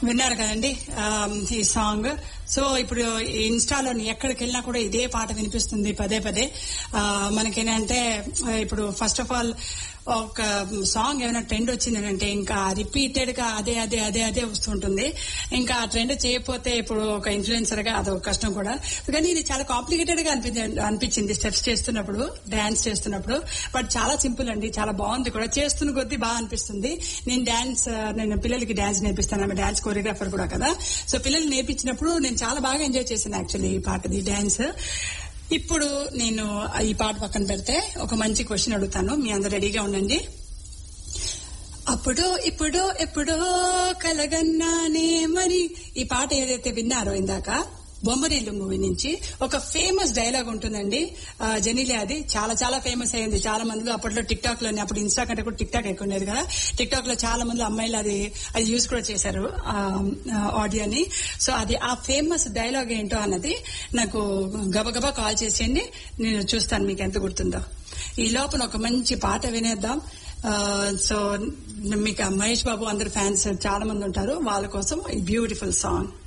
విన్నారు కదండి ఆ, ఈ సాంగ్ సో ఇప్పుడు ఇన్స్టాలో ఎక్కడికి వెళ్ళినా కూడా ఇదే పాట వినిపిస్తుంది పదే పదే ఆ, మనకేంటంటే ఆ, ఇప్పుడు ఫస్ట్ ఆఫ్ ఆల్ ఒక సాంగ్ ఏమైనా ట్రెండ్ వచ్చిందంటే ఇంకా రిపీటెడ్ గా అదే అదే అదే అదే వస్తుంటుంది ఇంకా ఆ ట్రెండ్ చేయకపోతే ఇప్పుడు ఒక ఇన్ఫ్లుయెన్సర్ గా అదొక కష్టం కూడా కానీ ఇది చాలా కాంప్లికేటెడ్ గా అనిపించింది అనిపించింది స్టెప్స్ చేస్తున్నప్పుడు డాన్స్ చేస్తున్నప్పుడు బట్ చాలా సింపుల్ అండి చాలా బాగుంది కూడా చేస్తున్న కొద్దీ బాగా అనిపిస్తుంది నేను డాన్స్ నేను పిల్లలకి డాన్స్ నేర్పిస్తాను ఆమె డాన్స్ కోరియోగ్రాఫర్ కూడా కదా సో పిల్లలు నేర్పించినప్పుడు నేను చాలా బాగా ఎంజాయ్ చేశాను యాక్చువల్లీ ఈ పాటది డాన్స్ ఇప్పుడు నేను ఈ పాట పక్కన పెడితే ఒక మంచి క్వశ్చన్ అడుగుతాను మీ అందరు రెడీగా ఉండండి అప్పుడు ఇప్పుడు ఎప్పుడో కలగన్నానే మరి ఈ పాట ఏదైతే విన్నారో ఇందాక బొమ్మరిల్లు మూవీ నుంచి ఒక ఫేమస్ డైలాగ్ ఉంటుందండి ఆ, జెనీలే అది చాలా చాలా ఫేమస్ అయింది చాలా మందిలో అప్పట్లో టిక్ టాక్ లోనే అప్పుడు ఇన్స్టా కంటే కూడా టిక్ టాక్ ఎక్కువ ఉండేది కదా టిక్ టాక్ లో చాలా మంది అమ్మాయిలు అది అది యూజ్ కూడా చేశారు ఆ, ఆ, ఆడియోని సో అది ఆ ఫేమస్ డైలాగ్ ఏంటో అన్నది నాకు గబగబా కాల్ చేసేయండి నేను చూస్తాను మీకు ఎంత గుర్తుందో ఈ లోపల ఒక మంచి పాట వినేద్దాం ఆ, సో మీకు ఆ మహేష్ బాబు అందరు ఫ్యాన్స్ చాలా మంది ఉంటారు వాళ్ళ కోసం ఈ బ్యూటిఫుల్ సాంగ్